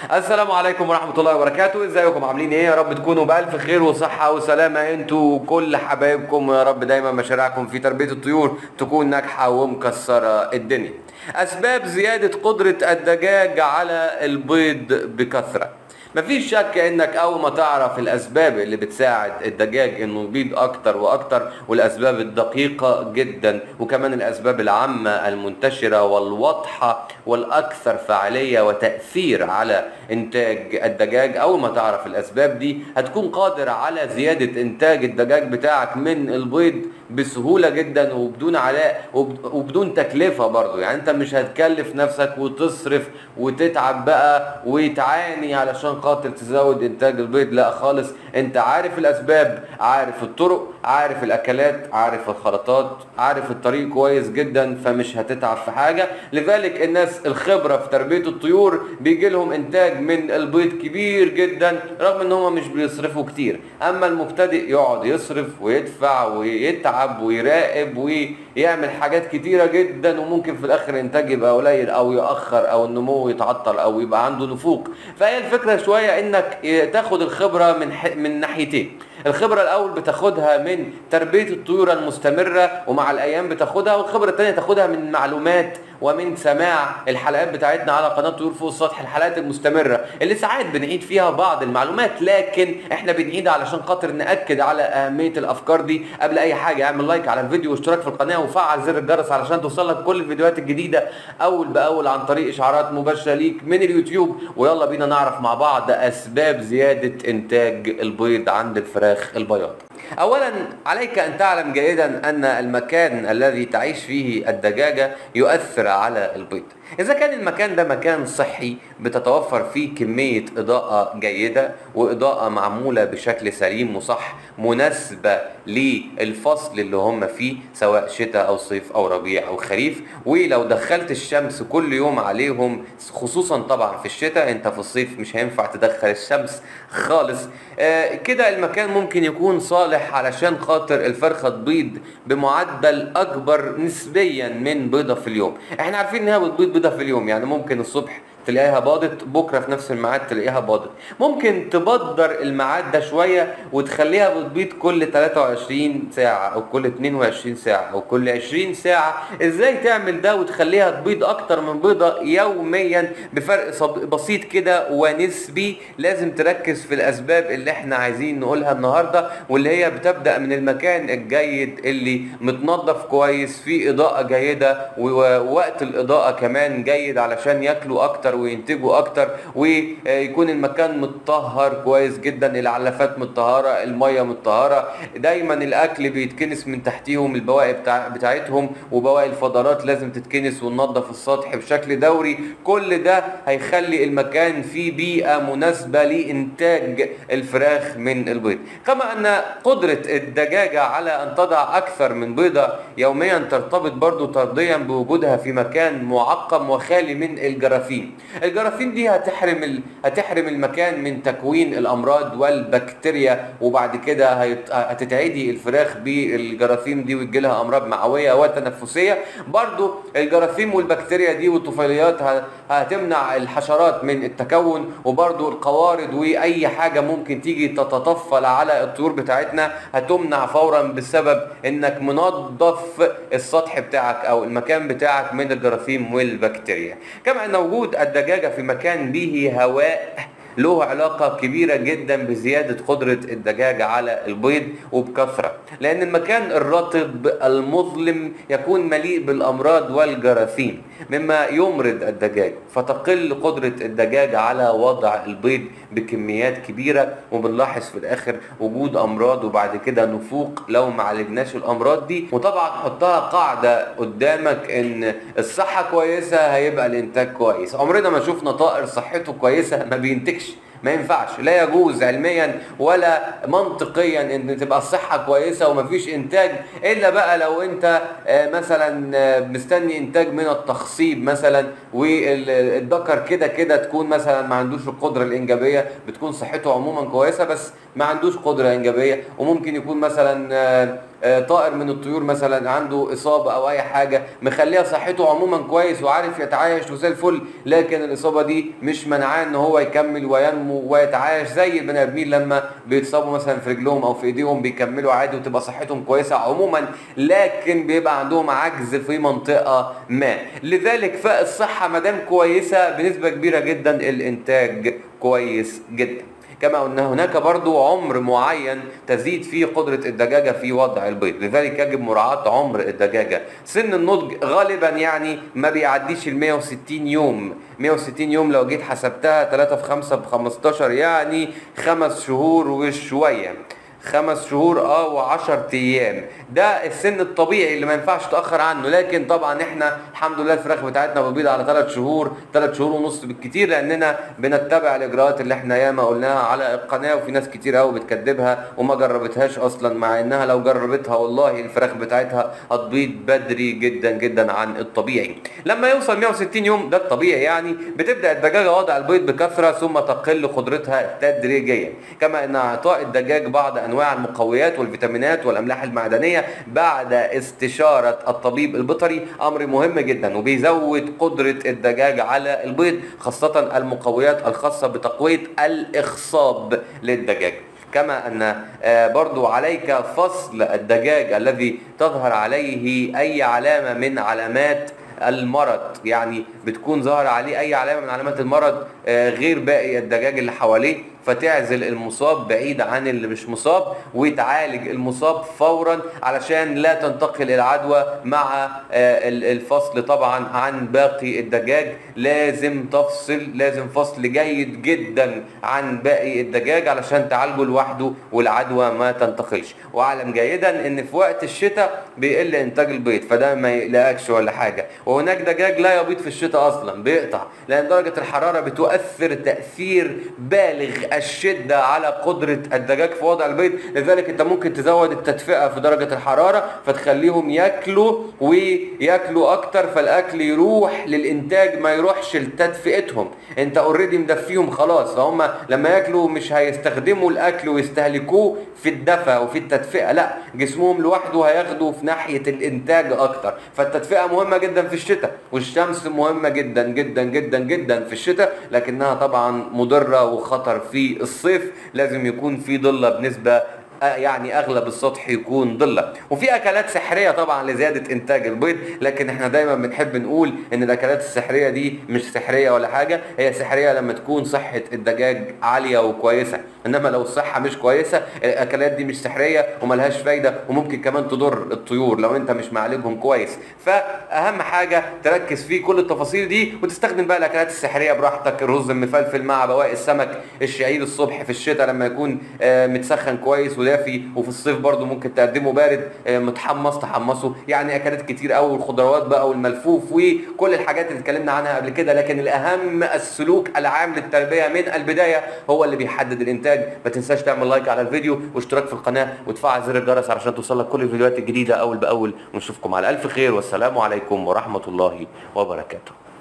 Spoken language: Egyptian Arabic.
السلام عليكم ورحمة الله وبركاته ازيكم عاملين ايه يا رب تكونوا بألف خير وصحة وسلامة انتوا وكل حبايبكم ويا رب دايما مشاريعكم في تربية الطيور تكون ناجحة ومكسرة الدنيا اسباب زيادة قدرة الدجاج على البيض بكثرة مفيش شك انك اول ما تعرف الاسباب اللي بتساعد الدجاج انه يبيض اكتر واكتر والاسباب الدقيقة جدا وكمان الاسباب العامة المنتشرة والواضحة والاكثر فعالية وتأثير على انتاج الدجاج اول ما تعرف الاسباب دي هتكون قادر على زيادة انتاج الدجاج بتاعك من البيض بسهولة جدا وبدون علاء وب- وبدون تكلفة برضو يعني انت مش هتكلف نفسك وتصرف وتتعب بقى وتعاني علشان خاطر تزود انتاج البيض لا خالص انت عارف الاسباب عارف الطرق عارف الاكلات عارف الخلطات عارف الطريق كويس جدا فمش هتتعب في حاجة لذلك الناس الخبرة في تربية الطيور بيجي لهم انتاج من البيض كبير جدا رغم ان هم مش بيصرفوا كتير اما المبتدئ يقعد يصرف ويدفع ويتعب ويراقب ويعمل حاجات كتيرة جدا وممكن في الاخر الانتاج يبقى قليل او يأخر او النمو يتعطل او يبقى عنده نفوق فهي الفكرة شوية انك تاخد الخبرة من ح... من ناحيتين الخبرة الأول بتاخدها من تربية الطيور المستمرة ومع الأيام بتاخدها والخبرة التانية تاخدها من معلومات ومن سماع الحلقات بتاعتنا على قناة طيور فوق السطح الحلقات المستمرة اللي ساعات بنعيد فيها بعض المعلومات لكن احنا بنعيد علشان خاطر نأكد على أهمية الأفكار دي قبل أي حاجة اعمل لايك على الفيديو واشتراك في القناة وفعل زر الجرس علشان توصلك كل الفيديوهات الجديدة أول بأول عن طريق إشعارات مباشرة ليك من اليوتيوب ويلا بينا نعرف مع بعض أسباب زيادة إنتاج البيض عند الفراخ البياض اولا عليك ان تعلم جيدا ان المكان الذي تعيش فيه الدجاجه يؤثر على البيض اذا كان المكان ده مكان صحي بتتوفر فيه كميه اضاءه جيده واضاءه معموله بشكل سليم وصح مناسبه للفصل اللي هم فيه سواء شتاء او صيف او ربيع او خريف ولو دخلت الشمس كل يوم عليهم خصوصا طبعا في الشتاء انت في الصيف مش هينفع تدخل الشمس خالص آه كده المكان ممكن يكون صالح علشان خاطر الفرخه تبيض بمعدل اكبر نسبيا من بيضه في اليوم احنا عارفين انها بتبيض بيضه في اليوم يعني ممكن الصبح تلاقيها باضت بكره في نفس الميعاد تلاقيها باضت ممكن تبدر الميعاد ده شويه وتخليها بتبيض كل 23 ساعه او كل 22 ساعه او كل 20 ساعه ازاي تعمل ده وتخليها تبيض اكتر من بيضه يوميا بفرق صب- بسيط كده ونسبي لازم تركز في الاسباب اللي احنا عايزين نقولها النهارده واللي هي بتبدا من المكان الجيد اللي متنظف كويس فيه اضاءه جيده ووقت الاضاءه كمان جيد علشان ياكلوا اكتر وينتجوا اكتر ويكون المكان متطهر كويس جدا العلافات متطهره الميه متطهره دايما الاكل بيتكنس من تحتيهم البواقي بتاع بتاعتهم وبواقي الفضلات لازم تتكنس وننظف السطح بشكل دوري كل ده هيخلي المكان فيه بيئه مناسبه لانتاج الفراخ من البيض كما ان قدره الدجاجه على ان تضع اكثر من بيضه يوميا ترتبط برضو طرديا بوجودها في مكان معقم وخالي من الجراثيم الجراثيم دي هتحرم ال... هتحرم المكان من تكوين الامراض والبكتيريا وبعد كده هيت... هتتعدي الفراخ بالجراثيم دي ويجي لها امراض معويه وتنفسيه برضو الجراثيم والبكتيريا دي والطفيليات ه... هتمنع الحشرات من التكون وبرضو القوارض واي حاجه ممكن تيجي تتطفل على الطيور بتاعتنا هتمنع فورا بسبب انك منظف السطح بتاعك او المكان بتاعك من الجراثيم والبكتيريا كما ان وجود الدجاجه في مكان به هواء له علاقة كبيرة جدا بزيادة قدرة الدجاج على البيض وبكثرة لأن المكان الرطب المظلم يكون مليء بالأمراض والجراثيم مما يمرض الدجاج فتقل قدرة الدجاج على وضع البيض بكميات كبيرة وبنلاحظ في الآخر وجود أمراض وبعد كده نفوق لو ما عالجناش الأمراض دي وطبعا حطها قاعدة قدامك إن الصحة كويسة هيبقى الإنتاج كويس عمرنا ما شفنا طائر صحته كويسة ما بينتجش ما ينفعش لا يجوز علميا ولا منطقيا ان تبقى الصحه كويسه ومفيش انتاج الا بقى لو انت آه، مثلا آه، مستني انتاج من التخصيب مثلا والذكر كده كده تكون مثلا ما عندوش القدره الانجابيه بتكون صحته عموما كويسه بس ما عندوش قدره انجابيه وممكن يكون مثلا آه، آه، طائر من الطيور مثلا عنده اصابه او اي حاجه مخليها صحته عموما كويس وعارف يتعايش وزي الفل لكن الاصابه دي مش منعاه ان هو يكمل وينمو ويتعايش زي البني ادمين لما بيتصابوا مثلا في رجلهم او في ايديهم بيكملوا عادي وتبقى صحتهم كويسه عموما لكن بيبقى عندهم عجز في منطقه ما لذلك فالصحه ما دام كويسه بنسبه كبيره جدا الانتاج كويس جدا كما ان هناك برضو عمر معين تزيد فيه قدرة الدجاجة في وضع البيض لذلك يجب مراعاة عمر الدجاجة سن النضج غالبا يعني ما بيعديش ال 160 يوم 160 يوم لو جيت حسبتها 3 في 5 ب 15 يعني خمس شهور وشوية خمس شهور اه و10 ايام ده السن الطبيعي اللي ما ينفعش تاخر عنه لكن طبعا احنا الحمد لله الفراخ بتاعتنا بتبيض على 3 شهور 3 شهور ونص بالكتير لاننا بنتبع الاجراءات اللي احنا ياما قلناها على القناه وفي ناس كتير قوي بتكذبها وما جربتهاش اصلا مع انها لو جربتها والله الفراخ بتاعتها هتبيض بدري جدا جدا عن الطبيعي لما يوصل 160 يوم ده الطبيعي يعني بتبدا الدجاجه وضع البيض بكثره ثم تقل قدرتها تدريجيا كما ان اعطاء الدجاج بعض انواع المقويات والفيتامينات والاملاح المعدنيه بعد استشاره الطبيب البيطري امر مهم جدا وبيزود قدره الدجاج على البيض خاصه المقويات الخاصه بتقويه الاخصاب للدجاج كما ان آه، برضو عليك فصل الدجاج الذي تظهر عليه اي علامه من علامات المرض يعني بتكون ظاهر عليه اي علامه من علامات المرض آه، غير باقي الدجاج اللي حواليه فتعزل المصاب بعيد عن اللي مش مصاب وتعالج المصاب فورا علشان لا تنتقل العدوى مع آه، ال- الفصل طبعا عن باقي الدجاج لازم تفصل لازم فصل جيد جدا عن باقي الدجاج علشان تعالجه لوحده والعدوى ما تنتقلش واعلم جيدا ان في وقت الشتاء بيقل انتاج البيض فده ما يقلقكش ولا حاجه وهناك دجاج لا يبيض في الشتاء اصلا بيقطع لان درجه الحراره بتؤثر تاثير بالغ الشده على قدره الدجاج في وضع البيض لذلك انت ممكن تزود التدفئه في درجه الحراره فتخليهم ياكلوا وياكلوا اكتر فالاكل يروح للانتاج ما يروحش لتدفئتهم انت اوريدي مدفيهم خلاص فهم لما ياكلوا مش هيستخدموا الاكل ويستهلكوه في الدفى وفي التدفئه لا جسمهم لوحده هياخدوا في ناحيه الانتاج اكتر فالتدفئه مهمه جدا في الشتاء والشمس مهمه جدا جدا جدا جدا في الشتاء لكنها طبعا مضره وخطر في الصيف لازم يكون في ضله بنسبه آه يعني اغلب السطح يكون ضله وفي اكلات سحريه طبعا لزياده انتاج البيض لكن احنا دايما بنحب نقول ان الاكلات السحريه دي مش سحريه ولا حاجه هي سحريه لما تكون صحه الدجاج عاليه وكويسه انما لو الصحه مش كويسه الاكلات دي مش سحريه وملهاش فايده وممكن كمان تضر الطيور لو انت مش معالجهم كويس فاهم حاجه تركز في كل التفاصيل دي وتستخدم بقى الاكلات السحريه براحتك الرز المفلفل مع بواقي السمك الشعير الصبح في الشتاء لما يكون آه، متسخن كويس ودافي وفي الصيف برضو ممكن تقدمه بارد آه، متحمص تحمصه يعني اكلات كتير قوي والخضروات بقى والملفوف وكل الحاجات اللي اتكلمنا عنها قبل كده لكن الاهم السلوك العام للتربيه من البدايه هو اللي بيحدد الانتاج ما تنساش تعمل لايك على الفيديو واشتراك في القناه وتفعل زر الجرس علشان توصلك كل الفيديوهات الجديده اول باول ونشوفكم على الف خير والسلام عليكم ورحمه الله وبركاته